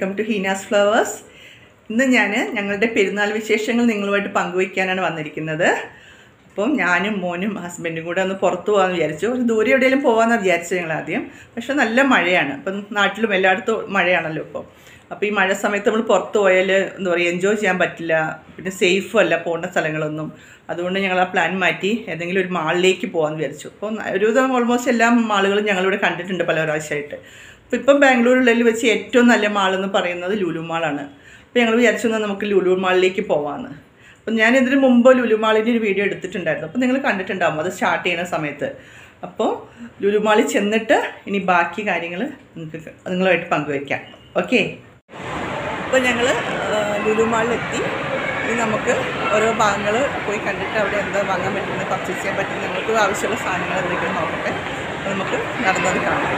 welcome to ഹീനാസ് flowers ഇന്ന് ഞാൻ ഞങ്ങളുടെ പെരുന്നാൾ വിശേഷങ്ങൾ നിങ്ങളുമായിട്ട് പങ്കുവയ്ക്കാനാണ് വന്നിരിക്കുന്നത് അപ്പം ഞാനും മോനും ഹസ്ബൻഡും കൂടെ ഒന്ന് പുറത്തു പോകാമെന്ന് വിചാരിച്ചു ഒരു ദൂരെ എവിടെയെങ്കിലും പോകാമെന്ന് വിചാരിച്ചു ഞങ്ങൾ ആദ്യം പക്ഷെ നല്ല മഴയാണ് അപ്പം നാട്ടിലും എല്ലായിടത്തും മഴയാണല്ലോ ഇപ്പോൾ അപ്പോൾ ഈ മഴ സമയത്ത് നമ്മൾ പുറത്ത് പോയാൽ എന്താ പറയുക എൻജോയ് ചെയ്യാൻ പറ്റില്ല പിന്നെ സേഫും അല്ല പോകുന്ന സ്ഥലങ്ങളൊന്നും അതുകൊണ്ട് ഞങ്ങൾ ആ പ്ലാൻ മാറ്റി ഏതെങ്കിലും ഒരു മാളിലേക്ക് പോകാമെന്ന് വിചാരിച്ചു അപ്പോൾ ഒരുവിധം ഓൾമോസ്റ്റ് എല്ലാ മാളുകളും ഞങ്ങളിവിടെ കണ്ടിട്ടുണ്ട് പല പ്രാവശ്യമായിട്ട് അപ്പോൾ ഇപ്പം ബാംഗ്ലൂരിൽ വെച്ച് ഏറ്റവും നല്ല മാളെന്ന് പറയുന്നത് ലുലു മാളാണ് അപ്പോൾ ഞങ്ങൾ വിചാരിച്ചു എന്നാൽ നമുക്ക് ലുലു മാളിലേക്ക് പോകാമെന്ന് അപ്പം ഞാൻ ഇതിന് മുമ്പ് ലുലു മാളിൻ്റെ ഒരു വീഡിയോ എടുത്തിട്ടുണ്ടായിരുന്നു അപ്പോൾ നിങ്ങൾ കണ്ടിട്ടുണ്ടാവും അത് സ്റ്റാർട്ട് ചെയ്യുന്ന സമയത്ത് അപ്പോൾ ലുലു മാളിൽ ചെന്നിട്ട് ഇനി ബാക്കി കാര്യങ്ങൾ നിങ്ങൾക്ക് നിങ്ങളുമായിട്ട് പങ്കുവയ്ക്കാം ഓക്കെ അപ്പോൾ ഞങ്ങൾ ലുലു മാളിലെത്തി ഇനി നമുക്ക് ഓരോ ഭാഗങ്ങൾ പോയി കണ്ടിട്ട് അവിടെ എന്താ വാങ്ങാൻ പറ്റുന്നത് പർച്ചേസ് ചെയ്യാൻ പറ്റുന്നത് നമുക്ക് ആവശ്യമുള്ള സാധനങ്ങൾ എന്തൊക്കെയാണ് നോക്കട്ടെ അപ്പോൾ നമുക്ക് നടന്നത് കാണാം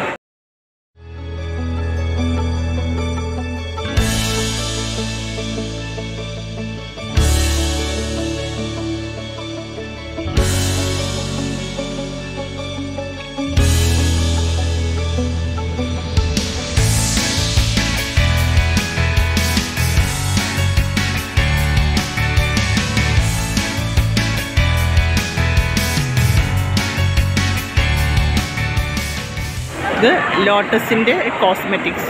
ഇത് ലോട്ടസിൻ്റെ കോസ്മെറ്റിക്സ്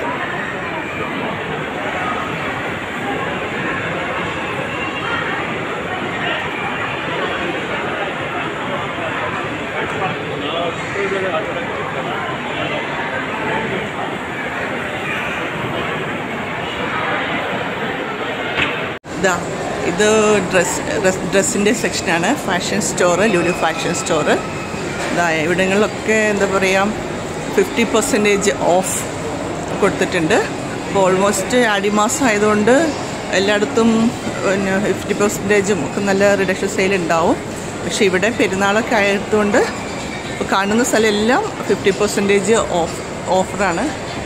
ഇതാ ഇത് ഡ്രസ് ഡ്രസ് ഡ്രസ്സിൻ്റെ സെക്ഷനാണ് fashion store Lulu fashion store ഇതാ ഇവിടങ്ങളിലൊക്കെ എന്താ പറയുക ഫിഫ്റ്റി പെർസെൻറ്റേജ് ഓഫ് കൊടുത്തിട്ടുണ്ട് അപ്പോൾ ഓൾമോസ്റ്റ് ആടിമാസം ആയതുകൊണ്ട് എല്ലായിടത്തും പിന്നെ ഫിഫ്റ്റി പെർസെൻറ്റേജും ഒക്കെ നല്ല റിഡക്ഷൻ സെയിൽ ഉണ്ടാവും പക്ഷേ ഇവിടെ പെരുന്നാളൊക്കെ ആയതുകൊണ്ട് ഇപ്പോൾ കാണുന്ന സ്ഥലം എല്ലാം ഫിഫ്റ്റി പെർസെൻറ്റേജ് ഓഫ് ഓഫറാണ്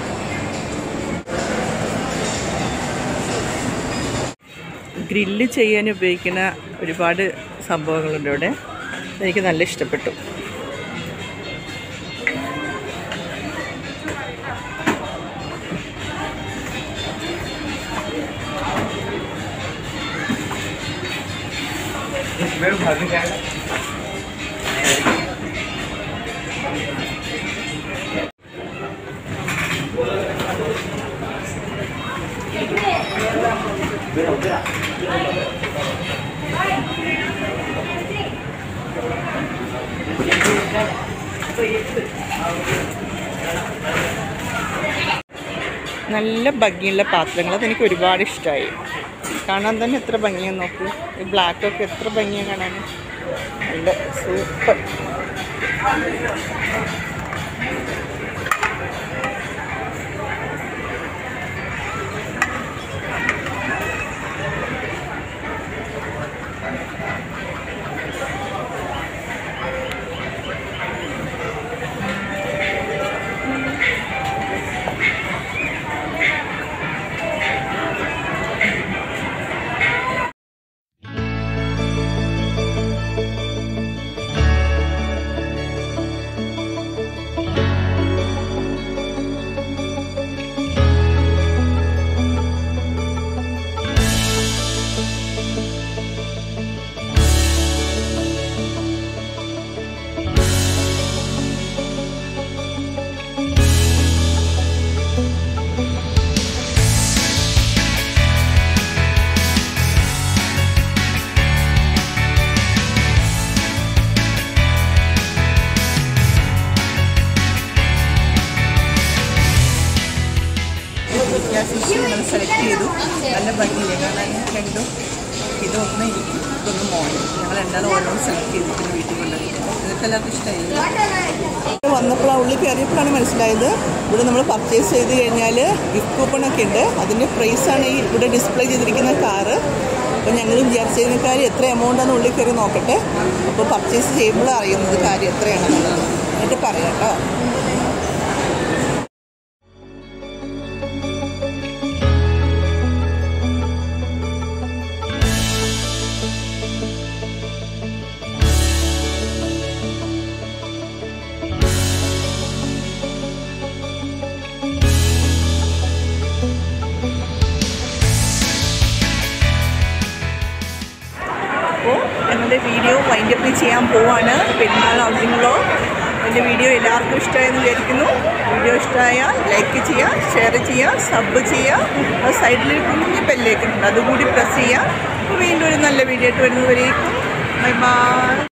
ഗ്രില്ല് ചെയ്യാൻ ഉപയോഗിക്കുന്ന ഒരുപാട് സംഭവങ്ങളുണ്ട് ഇവിടെ എനിക്ക് നല്ല ഇഷ്ടപ്പെട്ടു നല്ല ഭംഗിയുള്ള പാത്രങ്ങൾ അതെനിക്ക് ഒരുപാട് ഇഷ്ടമായി കാണാൻ തന്നെ എത്ര ഭംഗിയാന്ന് നോക്കൂ ഈ ബ്ലാക്കൊക്കെ എത്ര ഭംഗിയാണ് കാണാൻ നല്ല സൂപ്പർ ഞങ്ങൾ സെലക്ട് ചെയ്തു നല്ല ഭംഗിയില്ലേ കാണാൻ രണ്ടും ഇതൊന്ന് എനിക്ക് ഇതൊന്ന് മോനും ഞങ്ങൾ രണ്ടാളും ഓരോന്ന് സെലക്ട് ചെയ്തിട്ടുണ്ട് വീട്ടിൽ കൊണ്ട് നിങ്ങൾക്ക് എല്ലാവർക്കും ഇഷ്ടമായി വന്നപ്പോൾ ഉള്ളിൽ കയറിയപ്പോഴാണ് മനസ്സിലായത് ഇവിടെ നമ്മൾ പർച്ചേസ് ചെയ്ത് കഴിഞ്ഞാൽ ഗിഫ്റ്റ് കൂപ്പണൊക്കെ ഉണ്ട് അതിൻ്റെ പ്രൈസാണ് ഈ ഇവിടെ ഡിസ്പ്ലേ ചെയ്തിരിക്കുന്ന കാറ് അപ്പോൾ ഞങ്ങൾ വിചാരിച്ചിരുന്ന കാര്യം എത്ര എമൗണ്ടാണ് ഉള്ളിൽ കയറി നോക്കട്ടെ അപ്പോൾ പർച്ചേസ് ചെയ്യുമ്പോൾ അറിയുന്നത് കാര്യം എത്രയാണെന്നുള്ളത് എന്നിട്ട് പറയാം കേട്ടോ ഞങ്ങളുടെ വീഡിയോ വൈൻഡപ്പ് ചെയ്യാൻ പോവാണ് പെരുന്നാൾ ഔട്ടിങ്ങിലോ എൻ്റെ വീഡിയോ എല്ലാവർക്കും ഇഷ്ടമായെന്ന് വിചാരിക്കുന്നു വീഡിയോ ഇഷ്ടമായാൽ ലൈക്ക് ചെയ്യുക ഷെയർ ചെയ്യുക സബ് ചെയ്യുക അത് സൈഡിൽ കുഞ്ഞ് ബെല്ലേക്കുണ്ട് അതുകൂടി പ്രസ് ചെയ്യുക അപ്പോൾ വീണ്ടും ഒരു നല്ല വീഡിയോ ആയിട്ട് വരുന്നവരേക്കും ബൈ ബൈ